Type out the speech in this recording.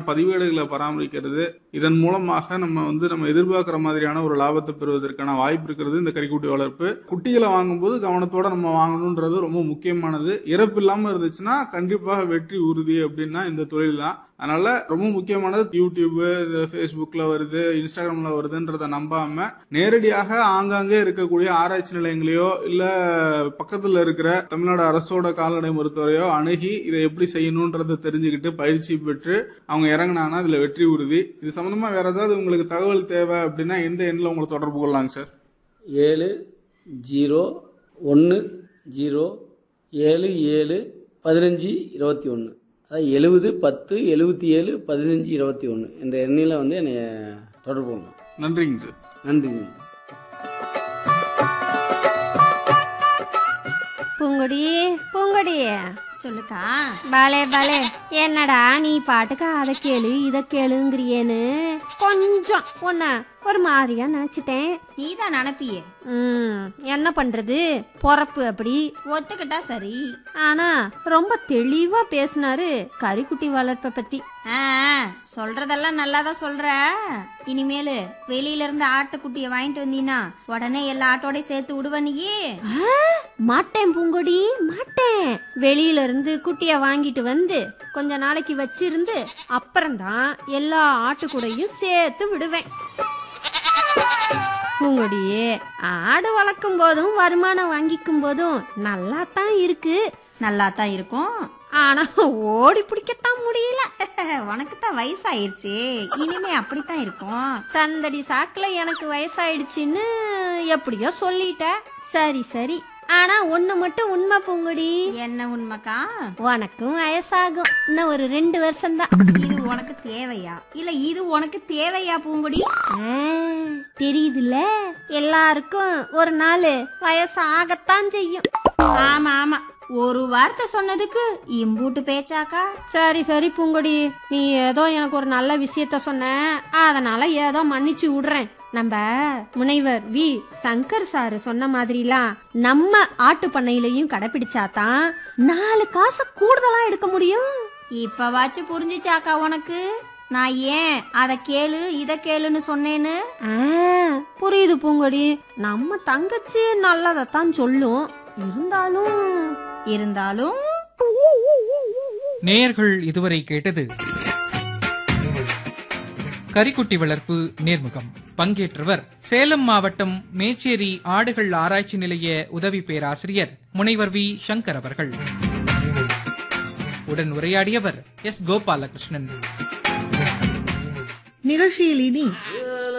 பதிவேடுகளை பராமரிக்கிறது இதன் மூலமாக நம்ம வந்து நம்ம எதிர்பார்க்கிற மாதிரியான ஒரு லாபத்தை பெறுவதற்கான வாய்ப்பு இருக்கிறது இந்த கறிக்குட்டி வளர்ப்பு குட்டிகளை வாங்கும்போது கவனத்தோட நம்ம வாங்கணுன்றது ரொம்ப முக்கியமானது இறப்பு இல்லாம இருந்துச்சுன்னா கண்டிப்பாக வெற்றி உறுதி அப்படின்னா இந்த தொழில் தான் அதனால ரொம்ப முக்கியமானது யூடியூப் இந்த ஃபேஸ்புக்ல வருது இன்ஸ்டாகிராம்ல வருதுன்றத நம்பாம நேரடியாக ஆங்காங்கே இருக்கக்கூடிய ஆராய்ச்சி நிலையங்களையோ இல்ல பக்கத்துல இருக்கிற தமிழ்நாடு அரசோட கால்நடை மருத்துவரையோ அணுகி இதை எப்படி செய்யணுன்றதை தெரிஞ்சுக்கிட்டு பயிற்சி பெற்று அவங்க இறங்குனாங்கன்னா இதுல வெற்றி உறுதி இது சம்பந்தமா வேற ஏதாவது உங்களுக்கு தகவல் தேவை அப்படின்னா எந்த எண்ணில் உங்களை தொடர்பு கொள்ளலாங்க சார் ஏழு ஜீரோ ஒன்று ஜீரோ ஏழு ஏழு பதினஞ்சு இருபத்தி ஒன்று அதாவது எழுபது பத்து எழுபத்தி ஏழு பதினஞ்சு இருபத்தி ஒன்று இந்த எண்ணில் வந்து என்னை தொடர்பு கொள்ளலாம் நன்றிங்க சார் நன்றிங்க பூங்கொடி பூங்கொடி சொல்லுக்கா பலே பலே என்னடா நீ பாட்டுக்கு அதை கேளு இதை கேளுங்கிறியேன்னு கொஞ்சம் உன்னை ஒரு மாதிரியா நினைச்சிட்டேன் நீ தான் நினப்பியே ம் என்ன பண்றது பொறப்பு அப்படி ஒத்துக்கிட்டா சரி ஆனா ரொம்ப தெளிவா பேசினாரு கறிக்குட்டி வளர்ப்பை பத்தி ஆ சொல்றதெல்லாம் நல்லா தான் சொல்ற இனிமேலு வெளியில இருந்து ஆட்டுக்குட்டிய வாங்கிட்டு வந்தீங்கன்னா உடனே எல்லா ஆட்டோடையும் சேர்த்து விடுவ நீயே ஆ, மாட்டேன் பூங்கொடி மாட்டேன் வெளியில இருந்து குட்டிய வாங்கிட்டு வந்து கொஞ்ச நாளைக்கு வச்சிருந்து அப்புறம்தான் எல்லா ஆட்டுக்கூடையும் சேர்த்து விடுவேன் பூங்கொடி ஆடு வளர்க்கும் போதும் வருமானம் வாங்கிக்கும் போதும் நல்லா தான் இருக்கு நல்லா தான் இருக்கும் ஆனா ஓடி பிடிக்கத்தான் முடியல உனக்கு தான் வயசாயிருச்சு இனிமே அப்படித்தான் இருக்கும் சந்தடி சாக்குல எனக்கு வயசாயிடுச்சுன்னு எப்படியோ சொல்லிட்ட சரி சரி ஆனா ஒண்ணு மட்டும் உண்மை பூங்குடி என்ன உண்மைக்கா உனக்கும் வயசாகும் இன்னும் ஒரு ரெண்டு வருஷம்தான் இது உனக்கு தேவையா இல்ல இது உனக்கு தேவையா பூங்குடி ஆ, தெரியுதுல்ல எல்லாருக்கும் ஒரு நாள் வயசு ஆகத்தான் செய்யும் ஆமா ஆமா ஒரு வார்த்தை சொன்னதுக்கு இம்பூட்டு பேச்சாக்கா சரி சரி பூங்கொடி நீ ஏதோ எனக்கு ஒரு நல்ல விஷயத்த சொன்ன அதனால ஏதோ மன்னிச்சு விடுறேன் நம்ம முனைவர் வி சங்கர் சாரு சொன்ன மாதிரிலாம் நம்ம ஆட்டு பண்ணையிலையும் கடைபிடிச்சாதான் நாலு காசு கூடுதலா எடுக்க முடியும் இப்பவாச்சும் புரிஞ்சுச்சாக்கா உனக்கு நான் ஏன் அத கேளு இத கேளுன்னு சொன்னேன்னு ஆ, புரியுது பூங்கொடி நம்ம தங்கச்சி நல்லதைத்தான் சொல்லும் இருந்தாலும் இருந்தாலும் நேயர்கள் இதுவரை கேட்டது கரிக்குட்டி வளர்ப்பு நேர்முகம் பங்கேற்றவர் சேலம் மாவட்டம் மேச்சேரி ஆடுகள் ஆராய்ச்சி நிலைய உதவி பேராசிரியர் முனைவர் வி சங்கர் அவர்கள் உடன் உரையாடியவர் எஸ் கோபாலகிருஷ்ணன் நிகழ்ச்சியில் இனி